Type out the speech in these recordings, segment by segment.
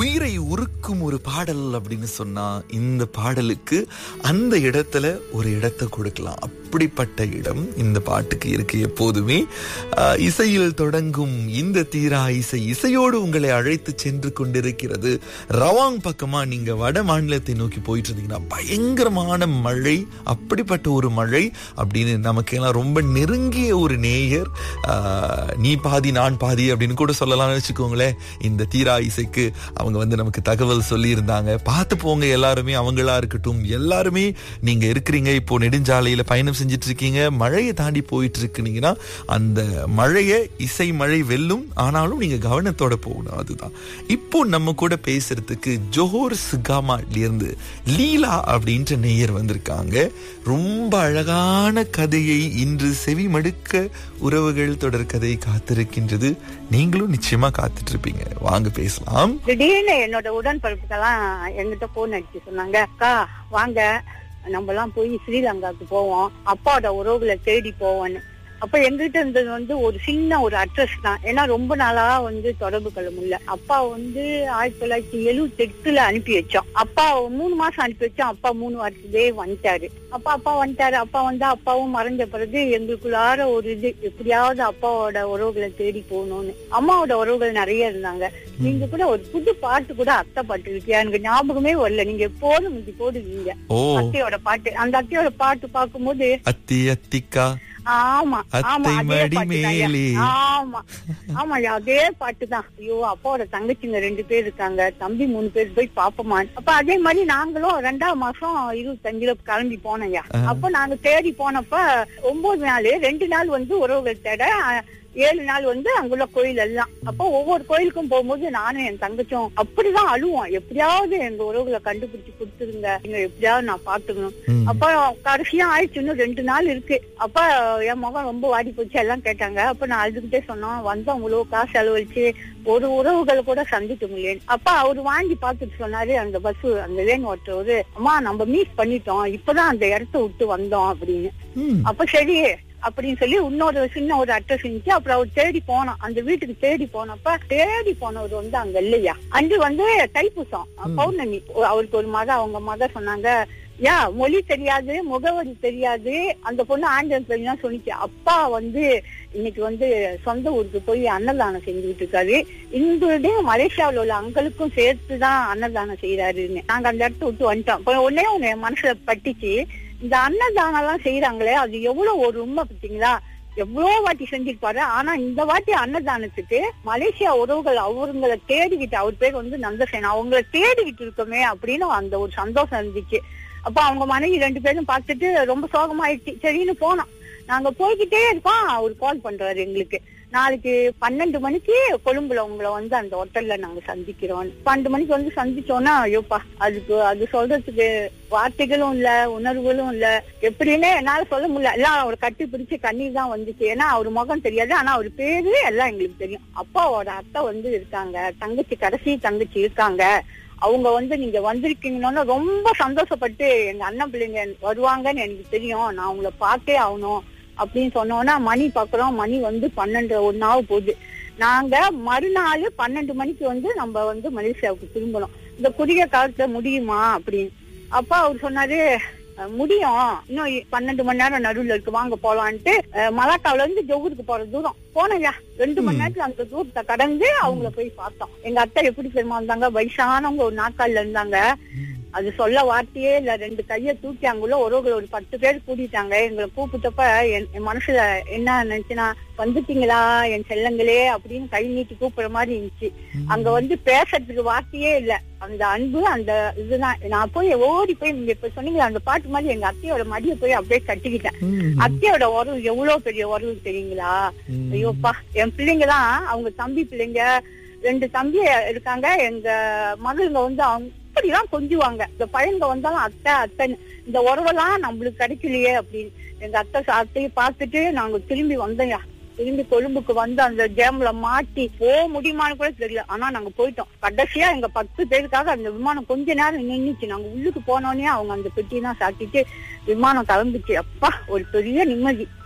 உயிரை உருக்கும் ஒரு பாடல் அப்படின்னு சொன்னா இந்த பாடலுக்கு அந்த இடத்துல ஒரு இடத்தை கொடுக்கலாம் அப்படிப்பட்ட இடம் இந்த பாட்டுக்கு இருக்கு எப்போதுமே ஆஹ், இசையில் தொடங்கும் இந்த தீரா இசை இசையோடு உங்களை அழைத்து சென்று கொண்டிருக்கிறது ரவாங் பக்கமா நீங்க வட மாநிலத்தை நோக்கி போயிட்டு இருந்தீங்கன்னா பயங்கரமான மழை அப்படிப்பட்ட ஒரு மழை அப்படின்னு நமக்கு எல்லாம் ரொம்ப நெருங்கிய ஒரு நேயர் ஆஹ், நீ பாதி நான் பாதி அப்படின்னு கூட சொல்லலாம்னு வச்சுக்கோங்களேன் இந்த தீரா இசைக்கு அவங்க வந்து நமக்கு தகவல் சொல்லியிருந்தாங்க பார்த்து போங்க எல்லாருமே அவங்களா இருக்கட்டும் எல்லாருமே நீங்க இருக்கிறீங்க இப்போ நெடுஞ்சாலையில பயணம் செஞ்சுட்டு இருக்கீங்க மழையை தாண்டி போயிட்டு இருக்கீங்கன்னா அந்த மழையை இசை மழை வெல்லும் ஆனாலும் நீங்க கவனத்தோட போகணும் அதுதான் இப்போ நம்ம கூட பேசுறதுக்கு ஜோஹர் சுகாமாட்ல இருந்து லீலா அப்படின்ற நேயர் வந்திருக்காங்க ரொம்ப அழகான கதையை இன்று செவிமடுக்க உறவுகள் தொடர் கதை காத்திருக்கின்றது நீங்களும் நிச்சயமா காத்துட்டு இருப்பீங்க வாங்க பேசலாம் திடீர்னு என்னோட உடன்பிறப்புக்கெல்லாம் என்கிட்ட போன் அடிச்சு சொன்னாங்க அக்கா வாங்க நம்ம எல்லாம் போய் ஸ்ரீலங்காவுக்கு போவோம் அப்பாவோட உறவுகளை தேடி போவோம்னு அப்ப எங்கிட்ட இருந்தது வந்து ஒரு சின்ன ஒரு அட்ரஸ் தான் ஏன்னா ரொம்ப நாளா வந்து தொடர்பு கொள்ள முடியல அப்பா வந்து ஆயிரத்தி தொள்ளாயிரத்தி எழுவத்தி எட்டுல அனுப்பி வச்சோம் அப்பா மூணு மாசம் அனுப்பி வச்சோம் அப்பா மூணு வருஷத்துலயே வந்துட்டாரு அப்பா அப்பா வந்துட்டாரு அப்பா வந்தா அப்பாவும் மறைஞ்ச பிறகு எங்களுக்குள்ளார ஒரு இது எப்படியாவது அப்பாவோட உறவுகளை தேடி போகணும்னு அம்மாவோட உறவுகள் நிறைய இருந்தாங்க நீங்க கூட ஒரு புது பாட்டு கூட அத்தை பாட்டு இருக்கு எனக்கு ஞாபகமே வரல நீங்க எப்போதும் இது போடுவீங்க ஓ அத்தையோட பாட்டு அந்த அத்தையோட பாட்டு பார்க்கும்போது அத்தி அத்திக்கா ஆமா ஆமா அத்தை அதே மடி பாட்டு மேலே. ஆமா ஆமா அதே பாட்டு தான் ஐயோ அப்பாவோட தங்கச்சிங்க ரெண்டு பேர் இருக்காங்க தம்பி மூணு பேர் போய் பாப்போமா அப்ப அதே மாதிரி நாங்களும் ரெண்டாவது மாசம் இருபத்தஞ்சுல கிளம்பி போனோம்யா அப்ப நாங்க தேடி போனப்ப ஒன்பது நாள் ரெண்டு நாள் வந்து உறவுகள் தேட அஹ், ஏழு நாள் வந்து அங்குள்ள கோயில் எல்லாம் அப்போ ஒவ்வொரு கோயிலுக்கும் போகும்போது நானும் என் தங்கச்சும் அப்படிதான் அழுவோம் எப்படியாவது எங்க உறவுகளை கண்டுபிடிச்சு கொடுத்துருங்க நீங்க எப்படியாவது நான் பாத்துக்கணும் ம். அப்ப கடைசியா ஆயிடுச்சு இன்னும் ரெண்டு நாள் இருக்கு அப்ப என் மகன் ரொம்ப வாடி போச்சு எல்லாம் கேட்டாங்க அப்ப நான் அழுதுகிட்டே சொன்னோம் வந்தோம் இவ்வளவு காசு செலவழிச்சு ஒரு உறவுகளை கூட சந்திக்க முடியல அப்ப அவரு வாங்கி பார்த்துட்டு சொன்னாரு அந்த பஸ் அந்த வேன் ஓட்டுறவரு அம்மா நம்ம மீட் பண்ணிட்டோம் இப்பதான் அந்த இடத்த விட்டு வந்தோம் அப்படின்னு ம். அப்ப சரி அப்படின்னு சொல்லி இன்னொரு சின்ன ஒரு அட்ரஸ் இருந்துச்சு அப்புறம் அவர் தேடி போனோம் அந்த வீட்டுக்கு தேடி போனப்ப தேடி போனவர் வந்து அங்க இல்லையா அன்று வந்து தைப்பூசம் பௌர்ணமி அவருக்கு ஒரு மக அவங்க மக சொன்னாங்க யா மொழி தெரியாது முகவரி தெரியாது அந்த பொண்ணு ஆண்டவன் தெரியும் சொன்னிச்சு அப்பா வந்து இன்னைக்கு வந்து சொந்த ஊருக்கு போய் அன்னதானம் செஞ்சுட்டு இருக்காரு இன்றைய மலேசியாவில் உள்ள அங்களுக்கும் சேர்த்து தான் அன்னதானம் செய்யறாருன்னு நாங்க அந்த இடத்த விட்டு வந்துட்டோம் இப்ப ஒன்னே ஒண்ணு என் மனசுல பட்டுச்சு இந்த அன்னதானம் எல்லாம் செய்யறாங்களே அது எவ்வளவு ஒரு உண்மை பார்த்தீங்களா எவ்வளவு வாட்டி செஞ்சிருப்பாரு ஆனா இந்த வாட்டி அன்னதானத்துக்கு மலேசியா உறவுகள் அவங்களை தேடிக்கிட்டு அவர் பேர் வந்து நந்தசேனா அவங்கள தேடிக்கிட்டு இருக்கோமே அப்படின்னு அந்த ஒரு சந்தோஷம் இருந்துச்சு அப்ப அவங்க மனைவி ரெண்டு பேரும் பார்த்துட்டு ரொம்ப சோகமாயிடுச்சு சரின்னு போனோம் நாங்க போய்கிட்டே இருக்கோம் அவர் கால் பண்றாரு எங்களுக்கு நாளைக்கு பன்னெண்டு மணிக்கு கொழும்புல உங்களை வந்து அந்த ஹோட்டல்ல நாங்க சந்திக்கிறோம் பன்னெண்டு மணிக்கு வந்து சந்திச்சோம்னா ஐயோப்பா அதுக்கு அது சொல்றதுக்கு வார்த்தைகளும் இல்ல உணர்வுகளும் இல்ல எப்படின்னு என்னால சொல்ல முடியல எல்லாம் அவர் கட்டி பிடிச்சு கண்ணீர் தான் வந்துச்சு ஏன்னா அவர் முகம் தெரியாது ஆனா அவர் பேரு எல்லாம் எங்களுக்கு தெரியும் அப்பாவோட அத்தை வந்து இருக்காங்க தங்கச்சி கடைசி தங்கச்சி இருக்காங்க அவங்க வந்து நீங்க வந்திருக்கீங்கன்னு ரொம்ப சந்தோஷப்பட்டு எங்க அண்ணன் பிள்ளைங்க வருவாங்கன்னு எனக்கு தெரியும் நான் உங்களை பார்த்தே ஆகணும் அப்படின்னு சொன்னோன்னா மணி பாக்குறோம் மணி வந்து பன்னெண்டு ஒன்னாவது போகுது நாங்க மறுநாள் பன்னெண்டு மணிக்கு வந்து நம்ம வந்து மலேசியாவுக்கு திரும்பணும் இந்த குறுகிய காலத்துல முடியுமா அப்படின்னு அப்பா அவர் சொன்னாரு "அஹ், முடியும் இன்னும் இ- பன்னெண்டு மணி நேரம் நடுவுல இருக்கு வாங்க போலான்ட்டு அஹ், மலாக்காவுல இருந்து ஜொகூருக்கு போற தூரம் போனயா ரெண்டு மணி நேரத்துல அந்த தூரத்தை கடந்து அவங்கள போய் பார்த்தோம் எங்க அத்தை எப்படி தெரியுமா இருந்தாங்க வயசானவங்க ஒரு நாக்கால்ல இருந்தாங்க அது சொல்ல வார்த்தையே இல்ல ரெண்டு கைய தூக்கி அங்குள்ள உறவுகள் ஒரு பத்து பேர் கூட்டிட்டாங்க எங்களை கூப்பிட்டப்ப என் என் மனசுல என்ன நினைச்சுன்னா வந்துட்டீங்களா என் செல்லங்களே அப்படின்னு கை நீட்டி கூப்பிடுற மாதிரி இருந்துச்சு அங்க வந்து பேசுறதுக்கு வார்த்தையே இல்ல அந்த அன்பு அந்த இதுதான் நான் போய் ஓடி போய் நீங்க இப்ப சொன்னீங்களா அந்த பாட்டு மாதிரி எங்க அத்தையோட மடியை போய் அப்படியே கட்டிக்கிட்டேன் ம். அத்தையோட உறவு எவ்வளவு பெரிய உறவு தெரியுங்களா ம். ஐயோப்பா என் பிள்ளைங்க தான் அவங்க தம்பி பிள்ளைங்க ரெண்டு தம்பி இருக்காங்க எங்க மகளுங்க வந்து அவங்க இப்படிதான் கொஞ்சுவாங்க இந்த பையங்க வந்தாலும் அத்தை அத்தைன்னு இந்த உறவெல்லாம் நம்மளுக்கு கிடைக்கலையே அப்படின்னு எங்க அத்தை அத்தையை பார்த்துட்டு நாங்க திரும்பி வந்தோம்யா திரும்பி கொழும்புக்கு வந்து அந்த ஜேம்ல மாட்டி போக முடியுமான்னு கூட தெரியல ஆனா நாங்க போயிட்டோம் கடைசியா எங்க பத்து பேருக்காக அந்த விமானம் கொஞ்ச நேரம் நின்னுச்சு நாங்க உள்ளுக்கு போனோடனே அவங்க அந்த பெட்டியெல்லாம் சாத்திட்டு விமானம் கிளம்பிச்சு அப்பா ஒரு பெரிய நிம்மதி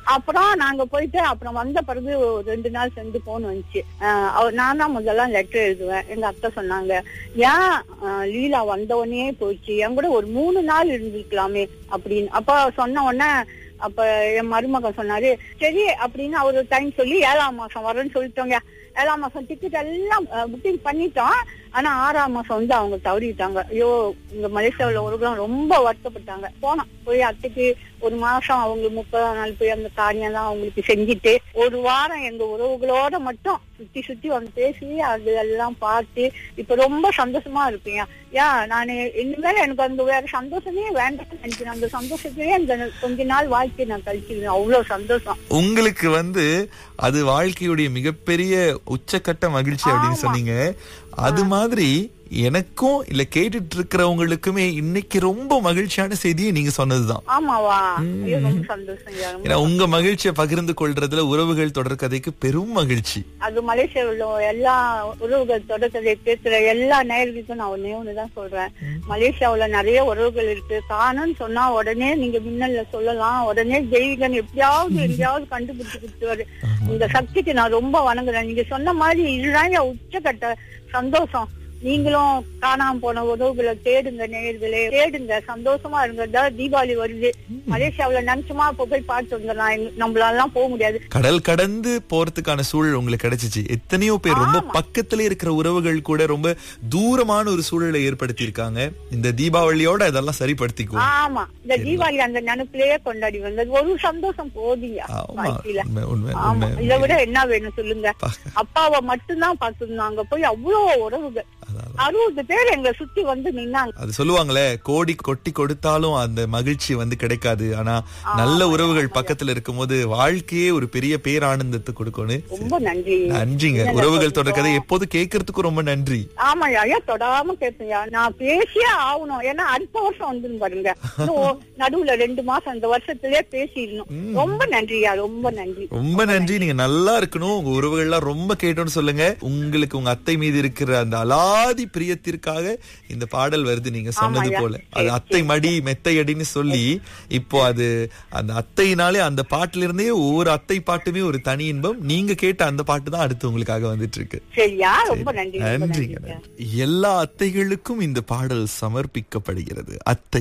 அப்புறம் நாங்க போயிட்டு அப்புறம் வந்த பிறகு ஒரு ரெண்டு நாள் சென்று போன் வந்துச்சு ஆஹ் அவர் நான் தான் முதல்ல லெட்டர் எழுதுவேன் எங்க அத்தை சொன்னாங்க ஏன் ஆஹ் லீலா வந்த உடனே போச்சு என் கூட ஒரு மூணு நாள் இருந்திருக்கலாமே அப்படின்னு அப்ப சொன்ன உடனே அப்ப என் மருமகன் சொன்னாரு சரி அப்படின்னு அவரு டைம் சொல்லி ஏழாம் மாசம் வரேன்னு சொல்லிட்டோங்க ஏழாம் மாசம் டிக்கெட் எல்லாம் புக்கிங் பண்ணிட்டோம் ஆனா ஆறாம் மாசம் வந்து அவங்க தவறிட்டாங்க ஐயோ இங்க மலேசியாவுல ஒருவரும் ரொம்ப வருத்தப்பட்டாங்க போனோம் போய் அத்தைக்கு ஒரு மாசம் அவங்க முப்பதாம் நாள் போய் அந்த காரியம் எல்லாம் அவங்களுக்கு செஞ்சுட்டு ஒரு வாரம் எங்க உறவுகளோட மட்டும் சுத்தி சுத்தி வந்து பேசி அது எல்லாம் பார்த்து இப்ப ரொம்ப சந்தோஷமா இருப்பீங்க ஏன் நான் இனிமேல் எனக்கு அந்த வேற சந்தோஷமே வேண்டாம்னு நினைக்கிறேன் அந்த சந்தோஷத்தையே இந்த கொஞ்ச நாள் வாழ்க்கை நான் கழிச்சிருவேன் அவ்வளவு சந்தோஷம் உங்களுக்கு வந்து அது வாழ்க்கையுடைய மிகப்பெரிய உச்சக்கட்ட மகிழ்ச்சி அப்படின்னு ஆமா. சொன்னீங்க அது மாதிரி எனக்கும் இல்ல கேட்டுட்டு இருக்கிறவங்களுக்குமே இன்னைக்கு ரொம்ப மகிழ்ச்சியான செய்தியை நீங்க சொன்னதுதான் ஆமாவா ஐயோ, ரொம்ப சந்தோஷம் ஐயா, ரொம்ப ஏன்னா உங்க மகிழ்ச்சியை பகிர்ந்து கொள்றதுல உறவுகள் தொடர் கதைக்கு பெரும் மகிழ்ச்சி அது மலேசியாவில் உள்ள எல்லா உறவுகள் தொடர்கதை பேசுற எல்லா நேயர்களுக்கும் நான் ஒன்னே ஒண்ணுதான் சொல்றேன் மலேசியாவுல நிறைய உறவுகள் இருக்கு காணும்னு சொன்னா உடனே நீங்க மின்னல்ல சொல்லலாம் உடனே தெய்வீகன் எப்படியாவது எங்கேயாவது கண்டுபிடிச்சு கொடுத்துருவாரு இந்த சக்திக்கு நான் ரொம்ப வணங்குறேன் நீங்க சொன்ன மாதிரி இதுதான் என் உச்சக்கட்ட சந்தோஷம் நீங்களும் காணாம போன உறவுகளை தேடுங்க நேயர்களே தேடுங்க சந்தோஷமா இருங்க இதோ தீபாவளி வருது மலேசியாவுல நினைச்சுமா இப்ப போய் பார்த்து வந்துடலாம் எங்க- நம்மளால போக முடியாது கடல் கடந்து போறதுக்கான சூழல் உங்களுக்கு கிடைச்சிச்சு எத்தனையோ பேர் ரொம்ப பக்கத்துல இருக்கிற உறவுகள் கூட ரொம்ப தூரமான ஒரு சூழலை ஏற்படுத்தி இருக்காங்க இந்த தீபாவளியோட இதெல்லாம் சரிப்படுத்திக்குவோம் ஆமா இந்த தீபாவளி அந்த நினைப்பிலேயே கொண்டாடி வந்தது ஒரு சந்தோஷம் போதியா ஆமா வாழ்க்கையில உண்மை உண்மை ஆமா உண்மை இதை விட என்ன வேணும் சொல்லுங்க பா. அப்பாவை மட்டும்தான் பார்த்திருந்தோம் அங்க போய் அவ்வளவு உறவுகள் அதான். அறுபது பேர் எங்களை சுத்தி வந்து நின்னாங்க அது சொல்லுவாங்களே கோடி கொட்டி கொடுத்தாலும் அந்த மகிழ்ச்சி வந்து கிடைக்காது ஆனா நல்ல உறவுகள் பக்கத்துல இருக்கும்போது வாழ்க்கையே ஒரு பெரிய பேரானந்தத்தை கொடுக்கும்னு ரொம்ப நன்றி நன்றிங்க என்ன உறவுகள் தொடர் கதை சொல்றோம்? எப்போது கேட்கறதுக்கும் ரொம்ப நன்றி ஆமா ஐயா தொடாம கேட்பேன்யா நான் பேசியே ஆகணும் ஏன்னா அடுத்த வருஷம் வந்துரும் பாருங்க இன்னும் நடுவுல ரெண்டு மாசம் இந்த வருஷத்திலே பேசிடணும் ரொம்ப நன்றியா ரொம்ப நன்றி ரொம்ப நன்றி நீங்க நல்லா இருக்கணும் உங்க உறவுகள்லாம் ரொம்ப கேட்டோம்னு சொல்லுங்க உங்களுக்கு உங்க அத்தை மீது இருக்கிற அந்த அலாதி பிரியத்திற்காக இந்த பாடல் வருது நீங்க சொன்னது ஆமாய்யா. போல அது அத்தை மடி மெத்தை அடின்னு சொல்லி இப்போ அது அந்த அத்தையினாலே அந்த பாட்டுல இருந்தே ஒவ்வொரு அத்தை பாட்டுமே ஒரு தனி இன்பம் நீங்க கேட்ட அந்த பாட்டு தான் அடுத்து உங்களுக்காக வந்துட்டு இருக்கு சரியா ரொம்ப நன்றி ரொம்ப நன்றிங்க நன்றியா. நன்றி. எல்லா அத்தைகளுக்கும் இந்த பாடல் சமர்ப்பிக்கப்படுகிறது அத்தை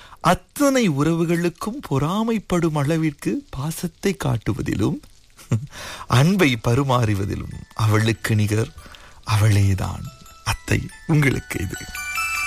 அத்தனை உறவுகளுக்கும் பொறாமைப்படும் அளவிற்கு பாசத்தை காட்டுவதிலும் அன்பை பருமாறுவதிலும் அவளுக்கு நிகர் அவளேதான் அத்தை உங்களுக்கு இது